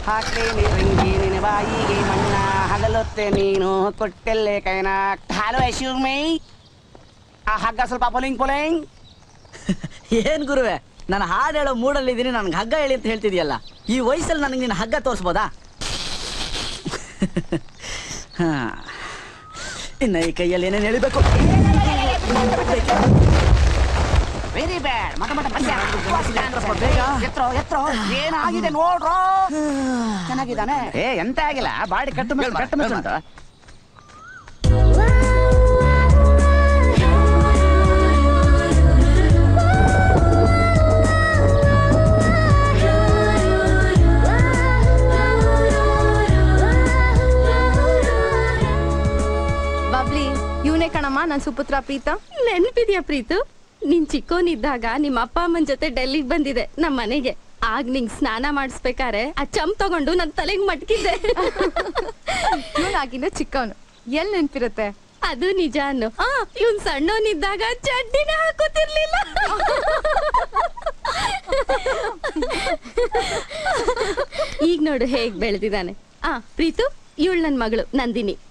ಹಾಕ್ಲೇನಿ ರಿಂಗಿ ನಿನ್ನ ಬಾಯಿಗೆ ಮಣ್ಣ ಹಗಲೊತ್ತೆ ನೀನು ಕೊಟ್ಟೆಲ್ಲೆ ಕೈನ ಹಲೋ ಮೈ ಆ ಹಗ್ಗ ಸ್ವಲ್ಪ ಪೊಲಿಂಗ್ ಪೊಲಿಂಗ್ ಏನ್ ಗುರುವೆ ನಾನು ಹಾಡು ಹೇಳೋ ಮೂಡಲ್ಲಿ ಇದೀನಿ ನನ್ಗೆ ಹಗ್ಗ ಹೇಳಿ ಅಂತ ಹೇಳ್ತಿದ್ಯಲ್ಲ ಈ ವಯಸ್ಸಲ್ಲಿ ನನಗೆ ನಿನ್ನ ಹಗ್ಗ ತೋರಿಸ್ಬೋದಾ ಹಾ. ಇನ್ನ ಈ ಕೈಯಲ್ಲಿ ಏನೇನು ಹೇಳಿಬೇಕು ವೆರಿ ಬ್ಯಾಡ್ ಮಟ ಮಟ ಮಧ್ಯ ಬೇಗ. ಎತ್ರೋ ಎತ್ರೋ ಏನಾಗಿದೆ ನೋಡ್ರೋ ಚೆನ್ನಾಗಿದ್ದಾನೆ ಏ ಎಂತ ಆಗಿಲ್ಲ ಬಾಡಿ ಕಟ್ಟು ಮಿಸ್ ಕಟ್ಟು ಮಿಸ್ ಉಂಟು ಬಬ್ಲಿ ಇವನೇ ಕಣಮ್ಮ ನನ್ ಸುಪುತ್ರ ಪ್ರೀತ ನೆನಪಿದ್ಯಾ ಪ್ರೀತು ನೀನ್ ಚಿಕ್ಕೋನಿದ್ದಾಗ ನಿಮ್ಮ ಅಪ್ಪ ಅಮ್ಮನ ಜೊತೆ ಡೆಲ್ಲಿಗ್ ಬಂದಿದೆ ನಮ್ಮ ಮನೆಗೆ ಆಗ ನಿಂಗ್ ಸ್ನಾನ ಮಾಡಿಸ್ಬೇಕಾರೆ ಆ ಚಂಪ್ ತಗೊಂಡು ನನ್ ತಲೆಗ್ ಮಟ್ಕಿದ್ದೆ ಇವನಾಗಿನ ಚಿಕ್ಕವನು ಎಲ್ ನೆನ್ಪಿರುತ್ತೆ ಅದು ನಿಜ ಅನ್ನು ಆ ಇವ್ನ್ ಸಣ್ಣವನಿದ್ದಾಗ ಚಡ್ಡಿನ ಹಾಕೋತಿರ್ಲಿಲ್ಲ ಈಗ ನೋಡು ಹೇಗ್ ಬೆಳೆದಿದ್ದಾನೆ ಆ ಪ್ರೀತು ಇವಳು ನನ್ ಮಗಳು ನಂದಿನಿ